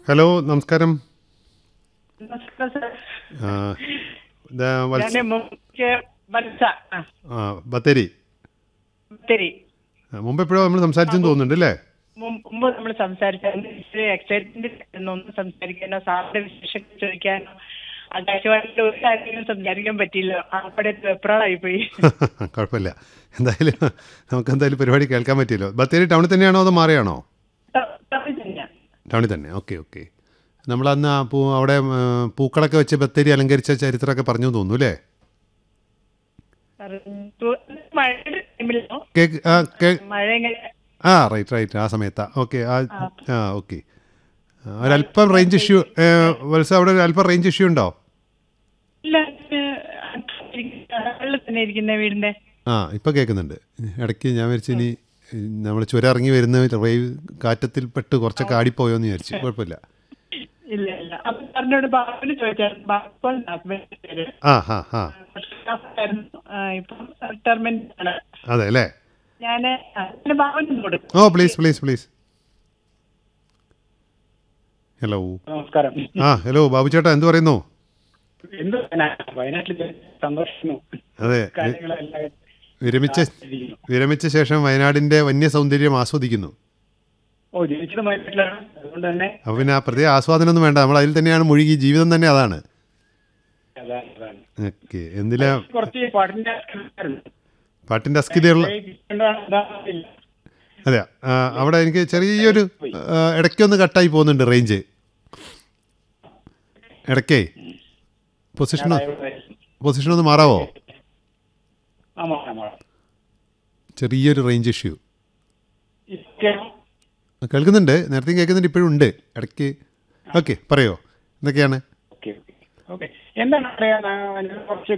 Hello നമസ്കാരം നമസ്കാരം sir ആ, ഇത് വത്സ ഞാൻ മുമ്പ് വത്സ ആ, ആ ബത്തേരി ഒത്തിരി ആ, മുമ്പ് എപ്പോഴോ നമ്മൾ സംസാരിച്ചെന്ന് തോന്നുന്നുണ്ട് അല്ലേ മുമ്പ് മുമ്പ് നമ്മൾ സംസാരിച്ചായിരുന്നു എക്സൈറ്റ്മെന്റ് ഒന്ന് സംസാരിക്കാനോ സാറിന്റെ വിശേഷം ചോദിക്കാനോ ആകാശവാണിയുടെ ഒരു കാര്യങ്ങളും സംസാരിക്കാൻ പറ്റിയില്ല അവിടെ വെപ്രാളായി പോയി കുഴപ്പമില്ല എന്തായാലും നമുക്ക് എന്തായാലും പരിപാടി കേൾക്കാൻ പറ്റിയല്ലോ ബത്തേരി ടൗണിൽ തന്നെയാണോ അതോ മാറിയാണോ ടൗണിൽ തന്നെ ഓക്കെ ഓക്കെ നമ്മളന്ന് ആ പൂ അവിടെ ഉം, പൂക്കളൊക്കെ വെച്ച് ബത്തേരി അലങ്കരിച്ച ചരിത്രമൊക്കെ പറഞ്ഞു എന്ന് തോന്നുന്നു അല്ലേ മഴയുടെ ടൈമിലോ കേക്ക് ആ കേ- മഴ ഇങ്ങനെ ആ റൈറ്റ് റൈറ്റ് ആ സമയത്താ ഓക്കെ ആ ആ ഓക്കെ ഒരല്പം റേഞ്ച് ഇഷ്യൂ വത്സ അവിടെ ഒരു അല്പം റേഞ്ച് ഇഷ്യൂ ഉണ്ടോ ഇല്ല അടുക്കളയിൽ തന്നെ ഇരിക്കുന്ന വീടിന്റെ ആ ഇപ്പം കേൾക്കുന്നുണ്ട് ഇടയ്ക്ക് ഞാൻ വിചാരിച്ചു ഇനി നമ്മൾ ചുരം ഇറങ്ങി വരുന്ന റേവ് കാറ്റത്തിൽ പെട്ട് കുറച്ചൊക്കെ ആടിപ്പോയോന്ന് വിചാരിച്ചു കുഴപ്പമില്ല ഇല്ല ഇല്ല അപ്പൊ സാറിനോട് ബാബുവിന് ചോദിച്ചായിരുന്നു ബാബു ഹസ്ബൻഡ് പേര് ആ ഹാ ഹാ ആയിരുന്നു. ആ, ഇപ്പം റിട്ടയർമെന്റ് ആണ് അതെ അല്ലേ ഞാന് അതിന് ബാബുവിന് കൊടുക്കും oh please please please hello നമസ്കാരം ആ ഹലോ ബാബു ചേട്ടാ എന്ത് പറയുന്നു എന്ത് വയനാട്ടിൽ സന്തോഷിക്കുന്നു അതെ കാര്യങ്ങളെല്ലാം വിരമിച്ച ഇരിക്കുന്നു. വിരമിച്ച ശേഷം വയനാടിൻ്റെ വന്യ സൗന്ദര്യം ആസ്വദിക്കുന്നു ഓ ജനിച്ചത് വയനാട്ടിലാണ് അതുകൊണ്ട് തന്നെ അപ്പോൾ പിന്നെ ആ പ്രത്യേക ആസ്വാദനമൊന്നും വേണ്ട നമ്മൾ അതിൽ തന്നെയാണ് മുഴുകി ജീവിതം തന്നെ അതാണ് അതാണ് അതാണ് ഓക്കെ എന്തിലാ കുറച്ച് പാട്ടിന്റെ പാട്ടിൻ്റെ അസ്കിതയുള്ള ഇല്ല. അതെ ആ, അവിടെ എനിക്ക് ചെറിയൊരു ആ, ഇടയ്ക്കൊന്ന് കട്ടായി പോകുന്നുണ്ട് റേഞ്ച് ഇടയ്ക്കേ പൊസിഷൻ പൊസിഷൻ ഒന്ന് മാറാവോ ആമാ, ആമാ. ചെറിയൊരു റേഞ്ച് ഇഷ്യൂ ഇതൊക്കെയാണ് കേൾക്കുന്നുണ്ട് നേരത്തെ കേൾക്കുന്നുണ്ട് ഇപ്പോഴും ഉണ്ട് ഇടയ്ക്ക് ഓക്കെ പറയോ എന്തൊക്കെയാണ് ഓക്കെ ഓക്കെ ഓക്കെ എന്താണ് പറയാ ഞാൻ കുറച്ച്